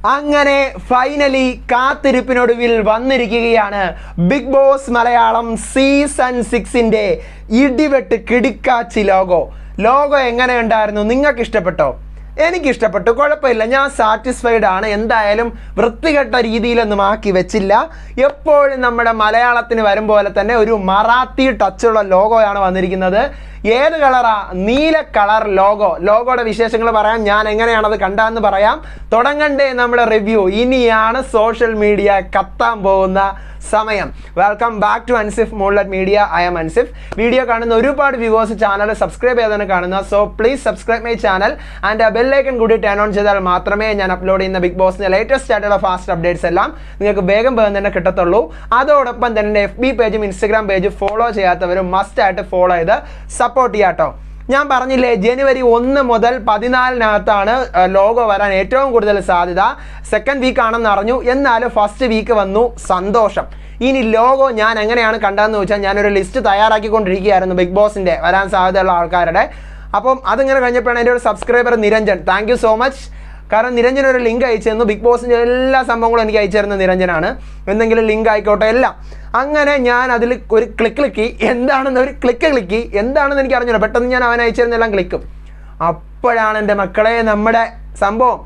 അങ്ങനെ ഫൈനലി കാത്തിരിപ്പിനൊടുവിൽ വന്നിരിക്കുകയാണ് ബിഗ് ബോസ് മലയാളം സീസൺ സിക്സിന്റെ ഇടിവെട്ട് കിടിക്കാച്ചി ലോഗോ ലോഗോ എങ്ങനെ ഉണ്ടായിരുന്നു നിങ്ങൾക്ക് ഇഷ്ടപ്പെട്ടോ എനിക്ക് ഇഷ്ടപ്പെട്ടു കുഴപ്പമില്ല ഞാൻ സാറ്റിസ്ഫൈഡ് ആണ് എന്തായാലും വൃത്തികെട്ട രീതിയിലൊന്നും ആക്കി വെച്ചില്ല എപ്പോഴും നമ്മുടെ മലയാളത്തിന് വരും പോലെ തന്നെ ഒരു മറാത്തി ടച്ചുള്ള ലോഗോയാണ് വന്നിരിക്കുന്നത് ഏത് കളറാ നീല കളർ ലോഗോ ലോഗോയുടെ വിശേഷങ്ങൾ പറയാം ഞാൻ എങ്ങനെയാണ് അത് കണ്ടതെന്ന് പറയാം തുടങ്ങണ്ടേ നമ്മുടെ റിവ്യൂ ഇനിയാണ് സോഷ്യൽ മീഡിയ കത്താൻ പോകുന്ന സമയം welcome back to Ansif mould media I M Ansif video കാണുന്ന ഒരുപാട് വ്യൂവേഴ്സ് ചാനൽ സബ്സ്ക്രൈബ് ചെയ്താണ് കാണുന്നത് so please subscribe my channel and bell icon കൂടി ടേൺ ഓൺ ചെയ്താൽ മാത്രമേ ഞാൻ അപ്ലോഡ് ചെയ്യുന്ന ബിഗ് ബോസിന്റെ ലേറ്റസ്റ്റ് ആയിട്ടുള്ള ഫാസ്റ്റ് അപ്ഡേറ്റ്സ് എല്ലാം നിങ്ങൾക്ക് വേഗം വേഗം തന്നെ കിട്ടത്തുള്ളൂ അതോടൊപ്പം തന്നെ എഫ് ബി പേജും ഇൻസ്റ്റഗ്രാം പേജും ഫോളോ ചെയ്യാത്തവരും മസ്റ്റ് ആയിട്ട് ഫോളോ ചെയ്ത് സപ്പോർട്ട് ചെയ്യാട്ടോ ഞാൻ പറഞ്ഞില്ലേ ജനുവരി ഒന്ന് മുതൽ പതിനാലിനകത്താണ് ലോഗോ വരാൻ ഏറ്റവും കൂടുതൽ സാധ്യത സെക്കൻഡ് വീക്ക് ആണെന്ന് അറിഞ്ഞു എന്നാലും ഫസ്റ്റ് വീക്ക് വന്നു സന്തോഷം ഇനി ലോഗോ ഞാൻ എങ്ങനെയാണ് കണ്ടതെന്ന് വെച്ചാൽ ഞാനൊരു ലിസ്റ്റ് തയ്യാറാക്കിക്കൊണ്ടിരിക്കുകയായിരുന്നു ബിഗ് ബോസിൻ്റെ വരാൻ സാധ്യതയുള്ള ആൾക്കാരുടെ അപ്പം അതിങ്ങനെ കഴിഞ്ഞപ്പോഴാണ് എൻ്റെ ഒരു subscriber Niranjan thank you so much കാരണം നിരഞ്ജൻ ഒരു ലിങ്ക് അയച്ചു തന്നു ബിഗ് ബോസിൻ്റെ എല്ലാ സംഭവങ്ങളും എനിക്ക് അയച്ചു തരുന്ന നിരഞ്ജനാണ് എന്തെങ്കിലും ലിങ്ക് ആയിക്കോട്ടെ എല്ലാം അങ്ങനെ ഞാൻ അതിൽ ഒരു ക്ലിക്ക് ക്ലിക്കി എന്താണെന്ന് ഒരു ക്ലിക്ക് ക്ലിക്കി എന്താണെന്ന് എനിക്ക് അറിഞ്ഞില്ല പെട്ടെന്ന് ഞാൻ അവൻ അയച്ചു തരുന്നെല്ലാം ക്ലിക്കും അപ്പോഴാണ് എൻ്റെ മക്കളെ നമ്മുടെ സംഭവം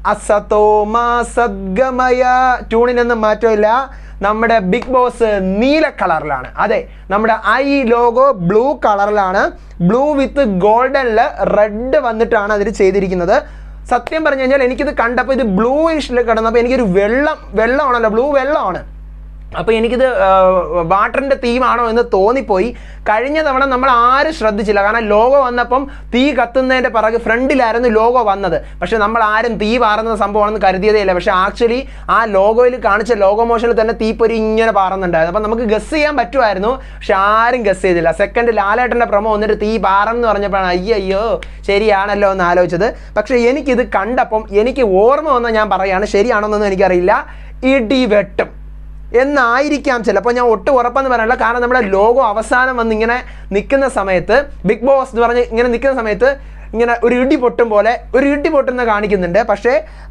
അസതോമ സദ്ഗമയ ട്യൂണിനൊന്നും മാറ്റമില്ല നമ്മുടെ ബിഗ് ബോസ് നീല കളറിലാണ് അതെ നമ്മുടെ ഐ ലോഗോ ബ്ലൂ കളറിലാണ് ബ്ലൂ വിത്ത് ഗോൾഡനിൽ റെഡ് വന്നിട്ടാണ് അതിൽ ചെയ്തിരിക്കുന്നത് സത്യം പറഞ്ഞു കഴിഞ്ഞാൽ എനിക്കിത് കണ്ടപ്പോൾ ഇത് ബ്ലൂ ഇഷിൽ കിടന്നപ്പോൾ എനിക്കൊരു വെള്ളം വെള്ളമാണല്ലോ ബ്ലൂ വെള്ളമാണ് അപ്പോൾ എനിക്കിത് വാട്ടറിൻ്റെ തീമാണോ എന്ന് തോന്നിപ്പോയി കഴിഞ്ഞ തവണ നമ്മൾ ആരും ശ്രദ്ധിച്ചില്ല കാരണം ലോഗോ വന്നപ്പം തീ കത്തുന്നതിൻ്റെ പിറകെ ഫ്രണ്ടിലായിരുന്നു ലോഗോ വന്നത് പക്ഷെ നമ്മൾ ആരും തീ പാറുന്ന സംഭവമാണെന്ന് കരുതിയതേ ഇല്ല പക്ഷെ ആക്ച്വലി ആ ലോഗോയിൽ കാണിച്ച ലോഗോ മോഷനിൽ തന്നെ തീപ്പൊരി ഇങ്ങനെ പാറുന്നുണ്ടായിരുന്നു അപ്പം നമുക്ക് ഗസ് ചെയ്യാൻ പറ്റുമായിരുന്നു പക്ഷെ ആരും ഗസ് ചെയ്തില്ല സെക്കൻഡ് ലാലേട്ടൻ്റെ പ്രമോ വന്നിട്ട് തീ പാറെന്ന് പറഞ്ഞപ്പോഴാണ് അയ്യോ ശരിയാണല്ലോ എന്ന് ആലോചിച്ചത് പക്ഷേ എനിക്കിത് കണ്ടപ്പം എനിക്ക് ഓർമ്മ വന്ന ഞാൻ പറയുകയാണ് ശരിയാണോന്നൊന്നും എനിക്കറിയില്ല ഇടി വെട്ടും എന്നായിരിക്കാം ചിലപ്പോൾ ഞാൻ ഒട്ടും ഉറപ്പെന്ന് പറയാനില്ല കാരണം നമ്മുടെ ലോഗോ അവസാനം വന്ന് ഇങ്ങനെ നിൽക്കുന്ന സമയത്ത് ബിഗ് ബോസ് എന്ന് പറഞ്ഞ് ഇങ്ങനെ നിൽക്കുന്ന സമയത്ത് ഇങ്ങനെ ഒരു ഇടി പൊട്ടും പോലെ ഒരു ഇടി പൊട്ടുന്ന കാണിക്കുന്നുണ്ട് പക്ഷേ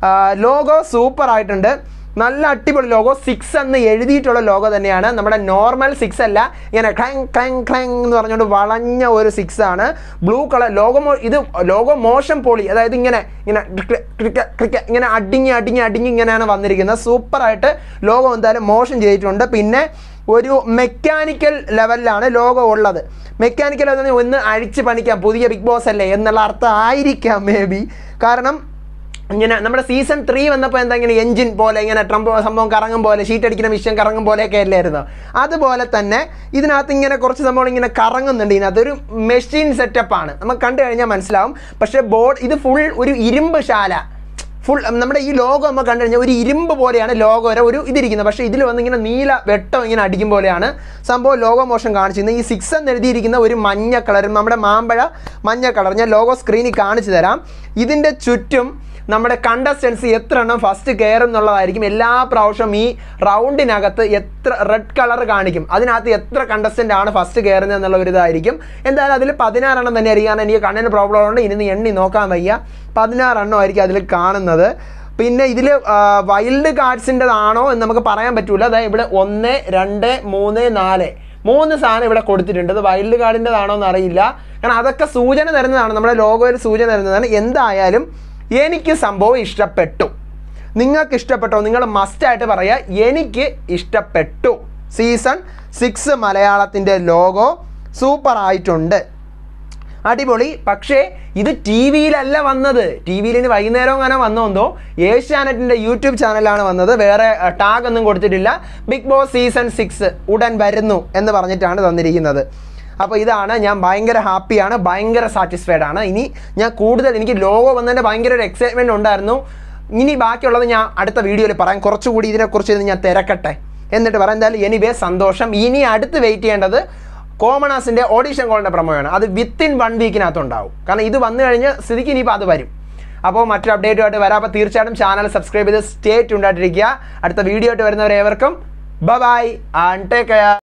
ലോഗോ സൂപ്പർ ആയിട്ടുണ്ട് നല്ല അടിപൊളി ലോഗോ സിക്സ് എന്ന് എഴുതിയിട്ടുള്ള ലോഗോ തന്നെയാണ് നമ്മുടെ നോർമൽ സിക്സ് അല്ല ഇങ്ങനെ ക്ലങ് ക്ലങ് ക്ലങ് എന്ന് പറഞ്ഞുകൊണ്ട് വളഞ്ഞ ഒരു സിക്സ് ആണ് ബ്ലൂ കളർ ലോഗോ മോ ഇത് ലോഗോ മോശം പൊളി അതായത് ഇങ്ങനെ ഇങ്ങനെ ക്രിക്ക ക്രിക്ക ക്രിക്ക ഇങ്ങനെ അടിങ്ങി അടിങ്ങി അടിങ്ങി ഇങ്ങനെയാണ് വന്നിരിക്കുന്നത് സൂപ്പറായിട്ട് ലോഗോ എന്തായാലും മോശം ചെയ്തിട്ടുണ്ട് പിന്നെ ഒരു മെക്കാനിക്കൽ ലെവലിലാണ് ലോഗോ ഉള്ളത് മെക്കാനിക്കൽ എന്ന് പറഞ്ഞാൽ ഒന്ന് അഴിച്ച് പണിക്കാം പുതിയ ബിഗ് ബോസ് അല്ലേ എന്നുള്ള അർത്ഥം ആയിരിക്കാം മേ ബി കാരണം ഇങ്ങനെ നമ്മുടെ സീസൺ ത്രീ വന്നപ്പോൾ എന്താ ഇങ്ങനെ എഞ്ചിൻ പോലെ ഇങ്ങനെ ട്രംപ് സംഭവം കറങ്ങും പോലെ ഷീറ്റ് അടിക്കുന്ന മിഷ്യൻ കറങ്ങും പോലെയൊക്കെ അല്ലായിരുന്നു അതുപോലെ തന്നെ ഇതിനകത്ത് ഇങ്ങനെ കുറച്ച് സംഭവം ഇങ്ങനെ കറങ്ങുന്നുണ്ട് ഇതിനകത്ത് ഒരു മെഷീൻ സെറ്റപ്പാണ് നമുക്ക് കണ്ടു കഴിഞ്ഞാൽ മനസ്സിലാവും പക്ഷേ ബോർഡ് ഇത് ഫുൾ ഒരു ഇരുമ്പ് ശാല ഫുൾ നമ്മുടെ ഈ ലോഗോ നമ്മൾ കണ്ടു കഴിഞ്ഞാൽ ഒരു ഇരുമ്പ് പോലെയാണ് ലോഗോ വരെ ഒരു ഇതിരിക്കുന്നത് പക്ഷേ ഇതിൽ വന്ന് ഇങ്ങനെ നീല വെട്ടം ഇങ്ങനെ അടിക്കും പോലെയാണ് സംഭവം ലോഗോ മോഷൻ കാണിച്ചിരുന്നത് ഈ സിക്സ് എന്ന് എഴുതിയിരിക്കുന്ന ഒരു മഞ്ഞ കളറും നമ്മുടെ മാമ്പഴ മഞ്ഞ കളർ ഞാൻ ലോഗോ സ്ക്രീനിൽ കാണിച്ചു തരാം ഇതിൻ്റെ ചുറ്റും നമ്മുടെ കണ്ടസ്റ്റൻസ് എത്ര എണ്ണം ഫസ്റ്റ് കയറും എന്നുള്ളതായിരിക്കും എല്ലാ പ്രാവശ്യവും ഈ റൗണ്ടിനകത്ത് എത്ര റെഡ് കളർ കാണിക്കും അതിനകത്ത് എത്ര കണ്ടസ്റ്റൻ്റ് ആണ് ഫസ്റ്റ് കയറുന്നത് എന്നുള്ള ഒരു ഇതായിരിക്കും എന്തായാലും അതിൽ പതിനാറെണ്ണം തന്നെ ആയിരിക്കും കാരണം എനിക്ക് കണ്ണിന് പ്രോബ്ലം ഉണ്ട് ഇനി എണ്ണി നോക്കാൻ വയ്യ പതിനാറെണ്ണം ആയിരിക്കും അതിൽ കാണുന്നത് പിന്നെ ഇതിൽ വൈൽഡ് കാർഡ്സിൻ്റെതാണോ എന്ന് നമുക്ക് പറയാൻ പറ്റൂല അതായത് ഇവിടെ ഒന്ന് രണ്ട് മൂന്ന് നാല് മൂന്ന് സാധനം ഇവിടെ കൊടുത്തിട്ടുണ്ട് അത് വൈൽഡ് കാർഡിൻ്റെതാണോ എന്ന് അറിയില്ല കാരണം അതൊക്കെ സൂചന തരുന്നതാണ് നമ്മുടെ ലോഗോയിൽ സൂചന തരുന്നതാണ് എന്തായാലും എനിക്ക് സംഭവം ഇഷ്ടപ്പെട്ടു നിങ്ങൾക്ക് ഇഷ്ടപ്പെട്ടോ നിങ്ങൾ മസ്റ്റായിട്ട് പറയുക എനിക്ക് ഇഷ്ടപ്പെട്ടു സീസൺ സിക്സ് മലയാളത്തിൻ്റെ ലോഗോ സൂപ്പർ ആയിട്ടുണ്ട് അടിപൊളി പക്ഷേ ഇത് ടി വിയിലല്ല വന്നത് ടി വിയിൽ ഇനി വൈകുന്നേരം അങ്ങനെ വന്നോന്തോ ഏഷ്യാനെറ്റിൻ്റെ യൂട്യൂബ് ചാനലാണ് വന്നത് വേറെ ടാഗ് ഒന്നും കൊടുത്തിട്ടില്ല ബിഗ് ബോസ് സീസൺ സിക്സ് ഉടൻ വരുന്നു എന്ന് പറഞ്ഞിട്ടാണ് തന്നിരിക്കുന്നത് അപ്പോൾ ഇതാണ് ഞാൻ ഭയങ്കര ഹാപ്പിയാണ് ഭയങ്കര സാറ്റിസ്ഫൈഡ് ആണ് ഇനി ഞാൻ കൂടുതൽ എനിക്ക് ലോഗോ വന്നതിൻ്റെ ഭയങ്കര ഒരു എക്സൈറ്റ്മെൻറ്റ് ഉണ്ടായിരുന്നു ഇനി ബാക്കിയുള്ളത് ഞാൻ അടുത്ത വീഡിയോയിൽ പറയാം കുറച്ചുകൂടി ഇതിനെക്കുറിച്ച് ഞാൻ തിരക്കട്ടെ എന്നിട്ട് പറയാം എന്തായാലും എനിവേ സന്തോഷം ഇനി അടുത്ത് വെയിറ്റ് ചെയ്യേണ്ടത് കോമണാസിൻ്റെ ഓഡീഷൻ കോളിൻ്റെ പ്രമോയാണ് അത് വിത്തിൻ വൺ വീക്കിനകത്ത് ഉണ്ടാവും കാരണം ഇത് വന്നു കഴിഞ്ഞ് സ്ഥിതിക്ക് ഇനിയിപ്പോൾ അത് വരും അപ്പോൾ മറ്റൊരു അപ്ഡേറ്റുമായിട്ട് വരാം അപ്പോൾ തീർച്ചയായിട്ടും ചാനൽ സബ്സ്ക്രൈബ് ചെയ്ത് സ്റ്റേറ്റ് ഉണ്ടായിട്ടിരിക്കുക അടുത്ത വീഡിയോ ആയിട്ട് വരുന്നവരേവർക്കും ബൈ ആൻഡ് ടേക്ക് കെയർ